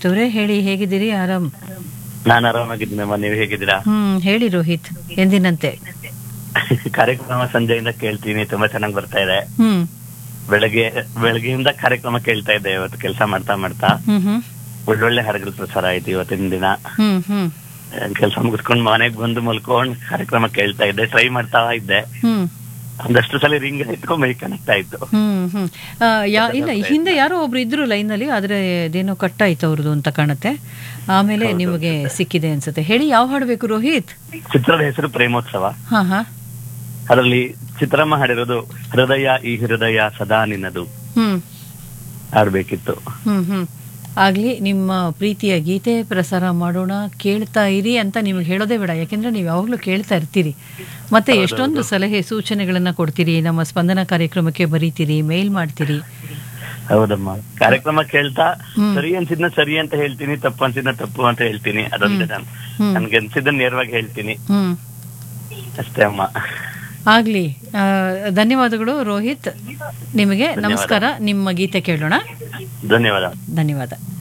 ರೋಹಿತ್ ಅವರೇ ಹೇಳಿ ಹೇಗಿದ್ದೀರಿ ಆರಾಮ್ ನಾನು ಆರಾಮಾಗಿದ್ದೀನಮ್ಮ ನೀವು ಹೇಗಿದ್ದೀರಾ ಹ್ಮ್ ಹೇಳಿ ರೋಹಿತ್ ಎಂದಿನಂತೆ ಕಾರ್ಯಕ್ರಮ ಸಂಜೆಯಿಂದ ಕೇಳ್ತೀನಿ ತುಂಬಾ ಚೆನ್ನಾಗಿ ಬರ್ತಾ ಇದೆ ಹ್ಮ್ ಬೆಳಗ್ಗೆ ಬೆಳಗ್ಗೆಯಿಂದ ಕಾರ್ಯಕ್ರಮ ಕೇಳ್ತಾ ಇದ್ದೆ ಇವತ್ತು ಕೆಲಸ ಮಾಡ್ತಾ ಮಾಡ್ತಾ ಹ್ಮ್ ಹ್ಮ್ ಒಳ್ಳೊಳ್ಳೆ ಹಾಡುಗಳು ಪ್ರಸಾರ ಆಯ್ತು ಇವತ್ತಿನ ದಿನ ಹ್ಮ್ ಹ್ಮ್ ಕೆಲಸ ಮುಗಿಸ್ಕೊಂಡು ಮನೆಗ್ ಬಂದು ಮಲ್ಕೊಂಡ್ ಕಾರ್ಯಕ್ರಮ ಕೇಳ್ತಾ ಇದ್ದೆ ಟ್ರೈ ಮಾಡ್ತಾ ಇದ್ದೆ ಹ್ಮ್ ಒಂದಷ್ಟು ಸಲ ರಿಂಗ್ ಇಟ್ಕೊಂಡ್ ಮೈ ಕನೆಕ್ಟ್ ಆಯ್ತು ಹ್ಮ್ ಹ್ಮ್ ಆ, ಯಾ ಇಲ್ಲ ಹಿಂದೆ ಯಾರೋ ಒಬ್ರು ಇದ್ರು ಲೈನ್ ಅಲ್ಲಿ ಆದ್ರೆ ಅದೇನೋ ಕಟ್ ಆಯ್ತು ಅವ್ರದ್ದು ಅಂತ ಕಾಣುತ್ತೆ ಆಮೇಲೆ ನಿಮಗೆ ಸಿಕ್ಕಿದೆ ಅನ್ಸುತ್ತೆ ಹೇಳಿ ಯಾವ ಹಾಡ್ಬೇಕು ರೋಹಿತ್ ಚಿತ್ರದ ಹೆಸರು ಪ್ರೇಮೋತ್ಸವ ಹಾ ಹಾ ಅದರಲ್ಲಿ ಚಿತ್ರಮ್ಮ ಹಾಡಿರೋದು ಹೃದಯ ಈ ಹೃದಯ ಸದಾ ನಿನ್ನದು ಹ್ಮ್ ಹಾಡ್ಬೇಕಿತ್ತು ಹ್ಮ್ ಹ್ಮ್ ಆಗ್ಲಿ ನಿಮ್ಮ ಪ್ರೀತಿಯ ಗೀತೆ ಪ್ರಸಾರ ಮಾಡೋಣ ಕೇಳ್ತಾ ಇರಿ ಅಂತ ನಿಮ್ಗೆ ಹೇಳೋದೇ ಬೇಡ ಯಾಕೆಂದ್ರೆ ನೀವು ಯಾವಾಗಲೂ ಕೇಳ್ತಾ ಇರ್ತೀರಿ ಮತ್ತೆ ಎಷ್ಟೊಂದು ಸಲಹೆ ಸೂಚನೆಗಳನ್ನ ಕೊಡ್ತೀರಿ ನಮ್ಮ ಸ್ಪಂದನ ಕಾರ್ಯಕ್ರಮಕ್ಕೆ ಬರೀತೀರಿ ಮೇಲ್ ಮಾಡ್ತೀರಿ ಹೌದಮ್ಮ ಕಾರ್ಯಕ್ರಮ ಕೇಳ್ತಾ ಸರಿ ಅನ್ಸಿದ್ನ ಸರಿ ಅಂತ ಹೇಳ್ತೀನಿ ತಪ್ಪು ಅನ್ಸಿದ್ನ ತಪ್ಪು ಅಂತ ಹೇಳ್ತೀನಿ ಅದೊಂದೇ ನಾನು ನನ್ಗೆ ಅನ್ಸಿದ್ದನ್ನ ನೇರವಾಗಿ ಹೇಳ್ತೀನಿ ಹ್ಮ್ ಅಷ್ಟೇ ಅಮ್ಮ ಆಗ್ಲಿ ಆ, ಧನ್ಯವಾದಗಳು ರೋಹಿತ್ ನಿಮಗೆ ನಮಸ್ಕಾರ ನಿಮ್ಮ ಗೀತೆ ಕೇಳೋಣ ಧನ್ಯವಾದ ಧನ್ಯವಾದ